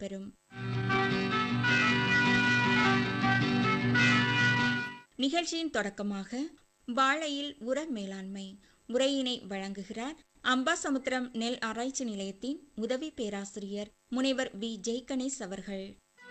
இடம்பெறும் நிகழ்ச்சியின் தொடக்கமாக வாழையில் உர மேலாண்மை உரையினை வழங்குகிறார் அம்பாசமுத்திரம் நெல் ஆராய்ச்சி நிலையத்தின் உதவி பேராசிரியர் முனைவர் வி ஜெய்கணேஷ் அவர்கள்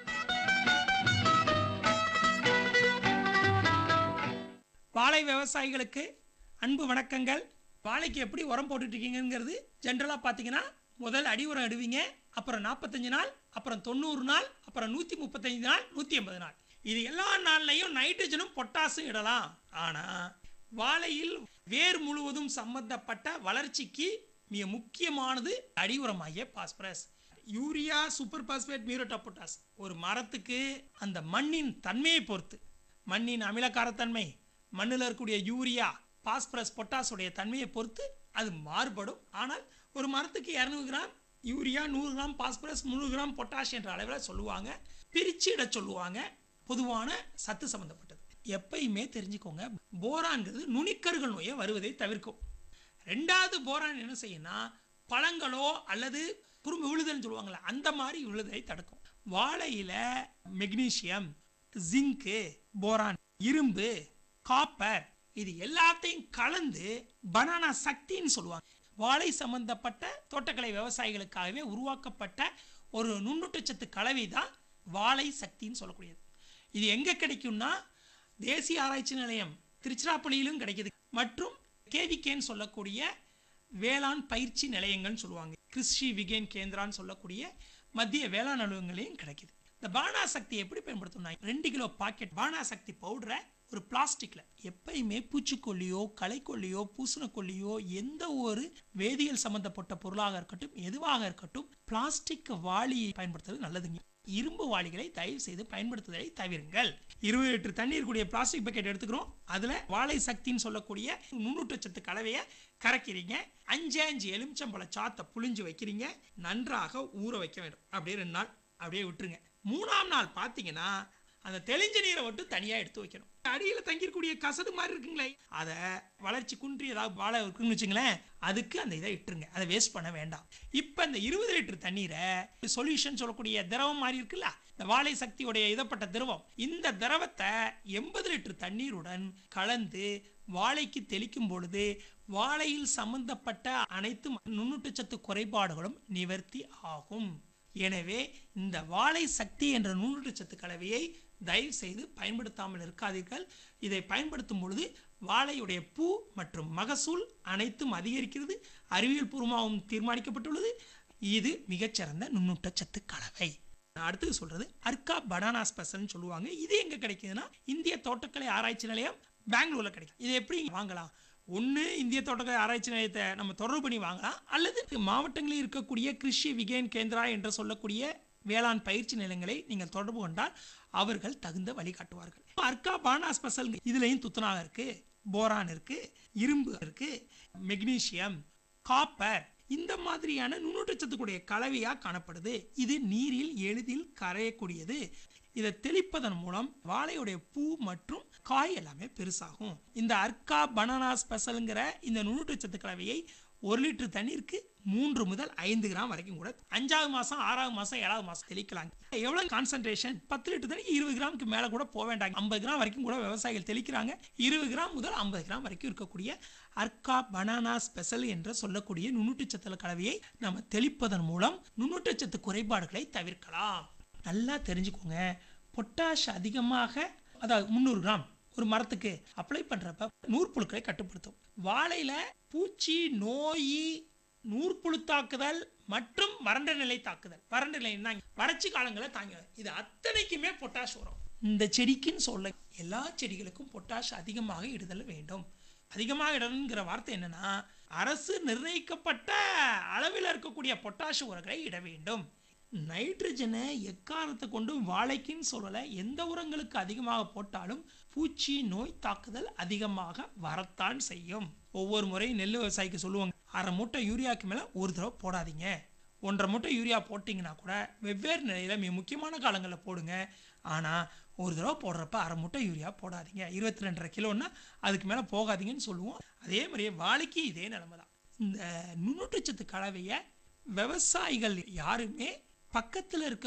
வாழை விவசாயிகளுக்கு அன்பு வணக்கங்கள் வாழைக்கு எப்படி உரம் போட்டுட்டு இருக்கீங்கிறது ஜென்ரலாக பார்த்தீங்கன்னா முதல் அடி உரம் இடுவீங்க அப்புறம் நாற்பத்தஞ்சு நாள் அப்புறம் தொண்ணூறு நாள் அப்புறம் நூற்றி முப்பத்தஞ்சு நாள் நூற்றி எண்பது நாள் இது எல்லா நாள்லையும் நைட்ரஜனும் பொட்டாசும் இடலாம் ஆனால் வாழையில் வேர் முழுவதும் சம்பந்தப்பட்ட வளர்ச்சிக்கு மிக முக்கியமானது அடி உரமாகிய phosphorus urea super phosphate muriate of potash ஒரு மரத்துக்கு அந்த மண்ணின் தன்மையை பொறுத்து மண்ணின் அமிலக்காரத்தன்மை மண்ணில் இருக்கக்கூடிய யூரியா பாஸ்பரஸ் பொட்டாஸுடைய தன்மையை பொறுத்து அது மாறுபடும் ஆனால் ஒரு மரத்துக்கு இரநூறு கிராம் யூரியா நூறு கிராம் பாஸ்பரஸ் முந்நூறு கிராம் பொட்டாஷ் என்ற அளவில் சொல்லுவாங்க பிரித்து இட சொல்லுவாங்க பொதுவான சத்து சம்மந்தப்பட்டது எப்பயுமே தெரிஞ்சுக்கோங்க போரான்கிறது நுனிக்கருகள் நோயை வருவதை தவிர்க்கும் ரெண்டாவது போரான் என்ன செய்யும்னா பழங்களோ அல்லது குறும்பு விழுதல்னு சொல்லுவாங்கள்ல அந்த மாதிரி விழுதலை தடுக்கும் வாழையில மெக்னீசியம் ஜிங்கு போரான் இரும்பு காப்பர் இது எல்லாத்தையும் கலந்து பனானா சக்தின்னு சொல்லுவாங்க வாழை சம்பந்தப்பட்ட தோட்டக்கலை விவசாயிகளுக்காகவே உருவாக்கப்பட்ட ஒரு நுண்ணூட்டச்சத்து கலவை தான் வாழை சக்தின்னு சொல்லக்கூடியது இது எங்கே கிடைக்கும்னா தேசிய ஆராய்ச்சி நிலையம் திருச்சிராப்பள்ளியிலும் கிடைக்குது மற்றும் கேவிகேன்னு சொல்லக்கூடிய வேளாண் பயிற்சி நிலையங்கள்னு சொல்லுவாங்க கிருஷி விகேன் கேந்திரான்னு சொல்லக்கூடிய மத்திய வேளாண் அலுவலகங்களையும் கிடைக்குது இந்த பானா சக்தி எப்படி பயன்படுத்தணும்னா ரெண்டு கிலோ பாக்கெட் பானா சக்தி பவுடரை ஒரு பிளாஸ்டிக்ல எப்பயுமே பூச்சிக்கொல்லியோ களைக்கொல்லியோ பூசணக்கொல்லியோ எந்த ஒரு வேதியியல் சம்பந்தப்பட்ட பொருளாக இருக்கட்டும் எதுவாக இருக்கட்டும் பிளாஸ்டிக் வாளியை பயன்படுத்துறது நல்லதுங்க இரும்பு வாளிகளை தயவு செய்து பயன்படுத்துவதை தவிருங்கள் இருபது லிட்டர் தண்ணீர் கூடிய பிளாஸ்டிக் பக்கெட் எடுத்துக்கிறோம் அதுல வாழை சக்தின்னு சொல்லக்கூடிய நுண்ணூட்டச்சத்து கலவையை கரைக்கிறீங்க அஞ்சு அஞ்சு எலுமிச்சம்பழ சாத்தை புழிஞ்சு வைக்கிறீங்க நன்றாக ஊற வைக்க வேண்டும் அப்படியே ரெண்டு நாள் அப்படியே விட்டுருங்க மூணாம் நாள் பார்த்தீங்கன்னா அந்த தெளிஞ்ச நீரை மட்டும் தனியாக எடுத்து வைக்கணும் அடியில் தங்கியிருக்கக்கூடிய கசடு மாதிரி இருக்குங்களே அதை வளர்ச்சி குன்றி ஏதாவது வாழை இருக்குன்னு வச்சுங்களேன் அதுக்கு அந்த இதை இட்டுருங்க அதை வேஸ்ட் பண்ண வேண்டாம் இப்போ இந்த இருபது லிட்டர் தண்ணீரை சொல்யூஷன் சொல்லக்கூடிய திரவம் மாதிரி இருக்குல்ல இந்த வாழை சக்தியுடைய இதப்பட்ட திரவம் இந்த திரவத்தை எண்பது லிட்டர் தண்ணீருடன் கலந்து வாழைக்கு தெளிக்கும் பொழுது வாழையில் சம்பந்தப்பட்ட அனைத்து நுண்ணூட்டச்சத்து குறைபாடுகளும் நிவர்த்தி ஆகும் எனவே இந்த வாழை சக்தி என்ற நுண்ணூட்டச்சத்து கலவையை தயவு செய்து பயன்படுத்தாமல் இருக்காதீர்கள் இதை பயன்படுத்தும் பொழுது வாழையுடைய பூ மற்றும் மகசூல் அனைத்தும் அதிகரிக்கிறது அறிவியல் பூர்வமாகவும் தீர்மானிக்கப்பட்டுள்ளது இது மிகச்சிறந்த நுண்ணூட்டச்சத்து கலவை நான் அடுத்தது சொல்றது அர்க்கா பனானா ஸ்பெஷல்னு சொல்லுவாங்க இது எங்க கிடைக்குதுன்னா இந்திய தோட்டக்கலை ஆராய்ச்சி நிலையம் பெங்களூர்ல கிடைக்கும் இது எப்படி வாங்கலாம் ஒன்று இந்திய தோட்டக்கலை ஆராய்ச்சி நிலையத்தை நம்ம தொடர்பு பண்ணி வாங்கலாம் அல்லது மாவட்டங்களில் இருக்கக்கூடிய கிருஷி விகேன் கேந்திரா என்று சொல்லக்கூடிய வேளாண் பயிற்சி நிலையங்களை நீங்கள் தொடர்பு கொண்டால் அவர்கள் தகுந்த வழிகாட்டுவார்கள் அர்க்கா பானா ஸ்பெஷல் இதுலேயும் துத்தநாகம் இருக்கு போரான் இருக்கு இரும்பு இருக்கு மெக்னீசியம் காப்பர் இந்த மாதிரியான நுண்ணூட்டச்சத்துக்குடைய கலவையாக காணப்படுது இது நீரில் எளிதில் கரையக்கூடியது இதை தெளிப்பதன் மூலம் வாழையுடைய பூ மற்றும் காய் எல்லாமே பெருசாகும் இந்த அர்க்கா பனானா ஸ்பெஷலுங்கிற இந்த நுண்ணூட்டச்சத்து கலவையை ஒரு லிட்டர் தண்ணீருக்கு மூன்று முதல் ஐந்து கிராம் வரைக்கும் கூட அஞ்சாவது மாசம் ஆறாவது மாசம் ஏழாவது மாசம் தெளிக்கலாம் எவ்வளவு கான்சன்ட்ரேஷன் பத்து லிட்டர் தண்ணி இருபது கிராமுக்கு மேல கூட போக வேண்டாம் ஐம்பது கிராம் வரைக்கும் கூட விவசாயிகள் தெளிக்கிறாங்க இருபது கிராம் முதல் ஐம்பது கிராம் வரைக்கும் இருக்கக்கூடிய அர்க்கா பனானா ஸ்பெஷல் என்ற சொல்லக்கூடிய நுண்ணூட்டச்சத்து கலவையை நம்ம தெளிப்பதன் மூலம் நுண்ணூட்டச்சத்து குறைபாடுகளை தவிர்க்கலாம் நல்லா தெரிஞ்சுக்கோங்க பொட்டாஷ் அதிகமாக அதாவது முந்நூறு கிராம் ஒரு மரத்துக்கு அப்ளை பண்றப்ப நூற்புழுக்களை கட்டுப்படுத்தும் வாழையில பூச்சி நோய் நூற்புழு தாக்குதல் மற்றும் வறண்ட நிலை தாக்குதல் வறண்ட நிலை வறட்சி காலங்களை தாங்க இது அத்தனைக்குமே பொட்டாஷ் வரும் இந்த செடிக்குன்னு சொல்ல எல்லா செடிகளுக்கும் பொட்டாஷ் அதிகமாக இடுதல் வேண்டும் அதிகமாக இடணுங்கிற வார்த்தை என்னன்னா அரசு நிர்ணயிக்கப்பட்ட அளவில் இருக்கக்கூடிய பொட்டாஷ் உரங்களை இட வேண்டும் நைட்ரஜனை எக்காரணத்தை கொண்டும் வாழைக்குன்னு சொல்லலை எந்த உரங்களுக்கு அதிகமாக போட்டாலும் பூச்சி நோய் தாக்குதல் அதிகமாக வரத்தான் செய்யும் ஒவ்வொரு முறையும் நெல் விவசாயிக்கு சொல்லுவாங்க அரை மூட்டை யூரியாவுக்கு மேலே ஒரு தடவை போடாதீங்க ஒன்றரை மூட்டை யூரியா போட்டிங்கன்னா கூட வெவ்வேறு நிலையில் மிக முக்கியமான காலங்களில் போடுங்க ஆனால் ஒரு தடவை போடுறப்ப அரை மூட்டை யூரியா போடாதீங்க இருபத்தி ரெண்டரை கிலோன்னா அதுக்கு மேலே போகாதீங்கன்னு சொல்லுவோம் அதே மாதிரியே வாழைக்கு இதே நிலைமை தான் இந்த நுண்ணூட்டச்சத்து கலவையை விவசாயிகள் யாருமே பக்கத்தில் இருக்க